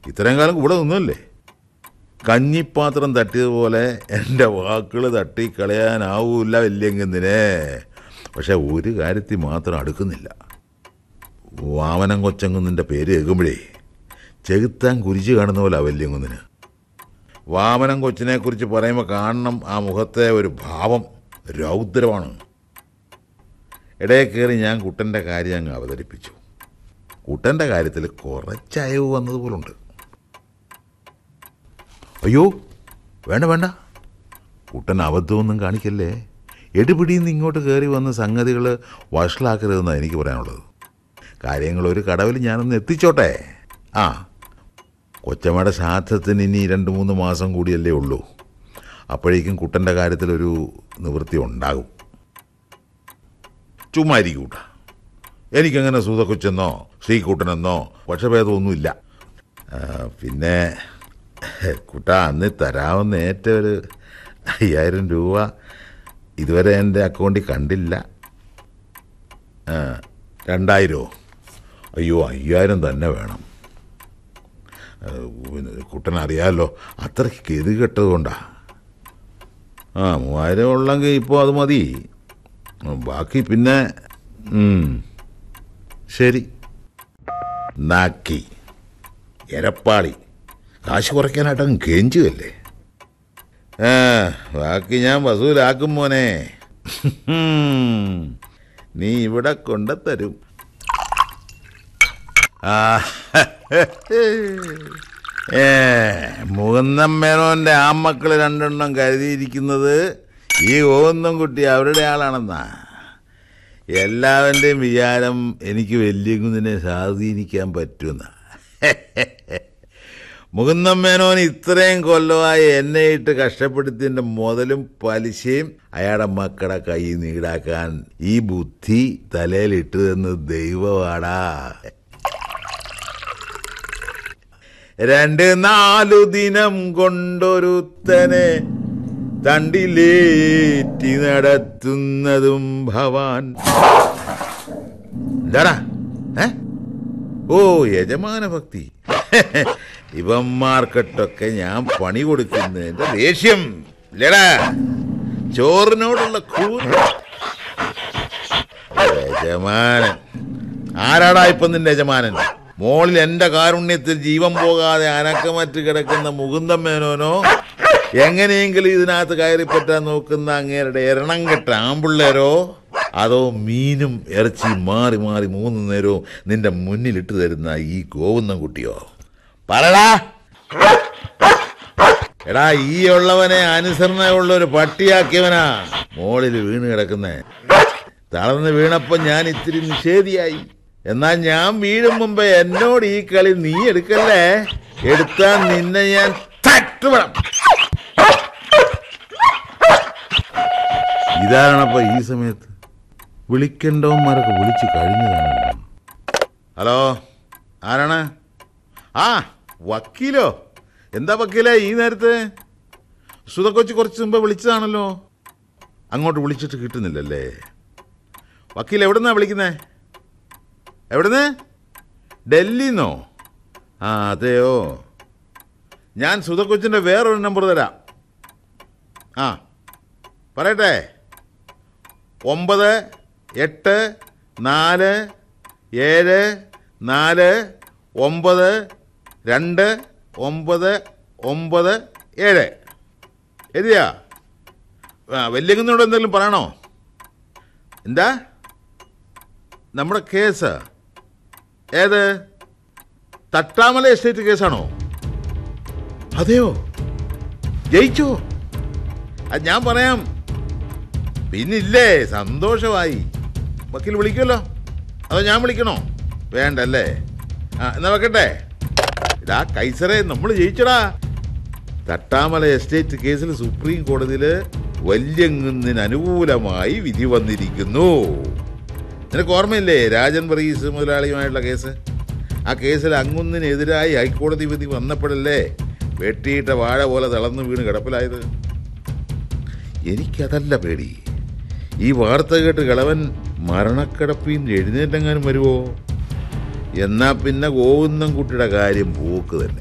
ഇത്രയും കാലം കൂടെ നിന്നല്ലേ കഞ്ഞിപ്പാത്രം തട്ടിയതുപോലെ എൻ്റെ വാക്കുകൾ തട്ടിക്കളയാനാവൂല വല്യങ്ങന്തിനെ പക്ഷെ ഒരു കാര്യത്തിൽ മാത്രം അടുക്കുന്നില്ല വാമനം കൊച്ചങ്കുന്നിൻ്റെ പേര് കേൾക്കുമ്പോഴേ ചെകുത്താൻ കുരിച്ച് കാണുന്ന പോലെ വല്യങ്കുന്നിന് വാമനം കൊച്ചിനെ കുറിച്ച് പറയുമ്പോൾ കാണണം ആ മുഖത്തെ ഒരു ഭാവം രൗദ്രമാണ് ഇടയിൽ കയറി ഞാൻ കുട്ടൻ്റെ കാര്യം അങ്ങ് അവതരിപ്പിച്ചു കുട്ടൻ്റെ കാര്യത്തിൽ കുറച്ച് അയവ് വന്നതുപോലുണ്ട് അയ്യോ വേണ്ട വേണ്ട കുട്ടൻ അബദ്ധമൊന്നും കാണിക്കല്ലേ എടുപിടിയിൽ നിന്ന് ഇങ്ങോട്ട് കയറി വന്ന് സംഗതികൾ വഷളാക്കരുതെന്നാണ് എനിക്ക് പറയാനുള്ളത് കാര്യങ്ങൾ ഒരു കടവിൽ ഞാനൊന്ന് എത്തിച്ചോട്ടെ ആ കൊച്ചമ്മയുടെ ശ്രാദ്ധത്തിന് ഇനി രണ്ട് മൂന്ന് മാസം കൂടിയല്ലേ ഉള്ളൂ അപ്പോഴേക്കും കുട്ടൻ്റെ കാര്യത്തിലൊരു നിവൃത്തി ഉണ്ടാകും ചുമ്മാ ഇരിക്കൂട്ട എനിക്കങ്ങനെ സൂതക്കൊച്ചെന്നോ ശ്രീകുട്ടനെന്നോ പക്ഷഭേദമൊന്നുമില്ല ആ, പിന്നെ കുട്ട അന്ന് തരാവുന്ന ഏറ്റ ഒരു അയ്യായിരം രൂപ ഇതുവരെ എൻ്റെ അക്കൗണ്ടിൽ കണ്ടില്ല ആ, രണ്ടായിരമോ അയ്യോ അയ്യായിരം തന്നെ വേണം ആ, പിന്നെ കുട്ടൻ അറിയാമല്ലോ അത്രയ്ക്ക് ഗതി കെട്ടതുകൊണ്ടാ ആ മൂവായിരം ഉള്ളെങ്കിൽ ഇപ്പോൾ അത് മതി ബാക്കി പിന്നെ ഉം, ശരി നാക്കി എരപ്പാളി കാശ് കുറയ്ക്കാനായിട്ട് അങ്ങ് കെഞ്ചുകല്ലേ ആ ബാക്കി ഞാൻ വസൂലാക്കും മോനെ നീ ഇവിടെ കൊണ്ടുത്തരും ആ ഏ മുകുന്ദൻ മേനോന്റെ ആമക്കൾ രണ്ടെണ്ണം കരുതിയിരിക്കുന്നത് ഈ ഓന്നും കുട്ടി അവരുടെ ആളാണെന്നാ എല്ലാവരുടെയും വിചാരം എനിക്ക് വലിയകുന്നിനെ സ്വാധീനിക്കാൻ പറ്റുന്ന മുകുന്ദൻ മേനോൻ ഇത്രയും കൊല്ലമായി എന്നെ ഇട്ട് കഷ്ടപ്പെടുത്തിയതിന്റെ മുതലും പലിശയും അയാളുടെ മക്കളുടെ കയ്യിൽ നിന്ന് ഈടാക്കാൻ ഈ ബുദ്ധി തലയിലിട്ടതെന്ന് ദൈവമാടാ രണ്ട് നാലു ദിനം കൊണ്ടൊരുത്തനെ തണ്ടിലേറ്റി നടത്തുന്നതും ഭവാൻ എന്താടാ ഏ ഓ യജമാന ഭക്തി ഇവന്മാർക്കിട്ടൊക്കെ ഞാൻ പണി കൊടുക്കുന്നതിന്റെ ദേഷ്യം ഇല്ലടാ ചോറിനോടുള്ള ക്രൂര യജമാനൻ ആരാടാ ഇപ്പൊ നിന്റെ യജമാനൻ മോളിൽ എന്റെ കാരുണ്യത്തിൽ ജീവൻ പോകാതെ അനക്കമറ്റ് കിടക്കുന്ന മുകുന്ദൻ മേനോനോ എങ്ങനെയെങ്കിലും ഇതിനകത്ത് കയറിപ്പറ്റാൻ നോക്കുന്ന അങ്ങേരുടെ എരണം കെട്ട ആമ്പിള്ളേരോ അതോ മീനും ഇറച്ചി മാറി മാറി മൂന്ന് നേരവും നിന്റെ മുന്നിലിട്ട് തരുന്ന ഈ ഗോവുന്നം കുട്ടിയോ പറടാ എടാ ഈ ഉള്ളവനെ അനുസരണയുള്ള ഒരു പട്ടിയാക്കിയവനാ മോളിൽ വീണ് കിടക്കുന്നേ തളർന്ന് വീണപ്പോ ഞാൻ ഇത്തിരി നിഷേധിയായി എന്നാൽ ഞാൻ വീഴും മുമ്പേ എന്നോട് ഈ കളി നീ എടുക്കല്ലേ എടുത്താൽ നിന്നെ ഞാൻ തട്ടുപടം ഇതാണപ്പോ ഈ സമയത്ത് വിളിക്കേണ്ടവന്മാരൊക്കെ വിളിച്ചു കഴിഞ്ഞതാണല്ലോ ഹലോ ആരാണ് ആ വക്കീലോ എന്താ വക്കീലേ ഈ നേരത്തെ സുധക്കൊച്ചി കുറച്ച് മുമ്പ് വിളിച്ചതാണല്ലോ അങ്ങോട്ട് വിളിച്ചിട്ട് കിട്ടുന്നില്ലല്ലേ വക്കീൽ എവിടുന്നാ വിളിക്കുന്നേ എവിടുന്ന് ഡൽഹിന്നോ ആ അതെയോ ഞാൻ സുധക്കൊച്ചിൻ്റെ വേറൊരു നമ്പർ തരാം ആ പറയട്ടെ ഒമ്പത് എട്ട് നാല് ഏഴ് നാല് ഒമ്പത് രണ്ട് ഒമ്പത് ഒമ്പത് ഏഴ് എഴുതിയാ ആ വല്യകുന്നോട് എന്തെങ്കിലും പറയണോ എന്താ നമ്മുടെ കേസ് ഏത് തട്ടാമല എസ്റ്റേറ്റ് കേസാണോ അതെയോ ജയിച്ചോ അത് ഞാൻ പറയാം പിന്നില്ലേ സന്തോഷമായി വക്കീൽ വിളിക്കുമല്ലോ അതോ ഞാൻ വിളിക്കണോ വേണ്ടല്ലേ ആ എന്നാ വെക്കട്ടെ ഇടാ കൈസറെ നമ്മൾ ജയിച്ചടാ തട്ടാമല എസ്റ്റേറ്റ് കേസിൽ സുപ്രീം കോടതിയിൽ വല്യങ്ങുന്നിന് അനുകൂലമായി വിധി വന്നിരിക്കുന്നു നിനക്ക് ഓർമ്മയില്ലേ രാജൻ വർഗീസ് മുതലാളിയുമായിട്ടുള്ള കേസ് ആ കേസിൽ അങ്ങുന്നിനെതിരായി ഹൈക്കോടതി വിധി വന്നപ്പോഴല്ലേ വെട്ടിയിട്ട വാഴ പോലെ തളർന്നു വീണ് കിടപ്പിലായത് എനിക്കതല്ല പേടി ഈ വാർത്ത കേട്ട് കിളവൻ മരണക്കിടപ്പിൽ നിന്ന് എഴുന്നേറ്റെങ്ങാനും വരുമോ എന്നാ പിന്നെ ഗോവിന്ദൻ കുട്ടിയുടെ കാര്യം പോക്ക് തന്നെ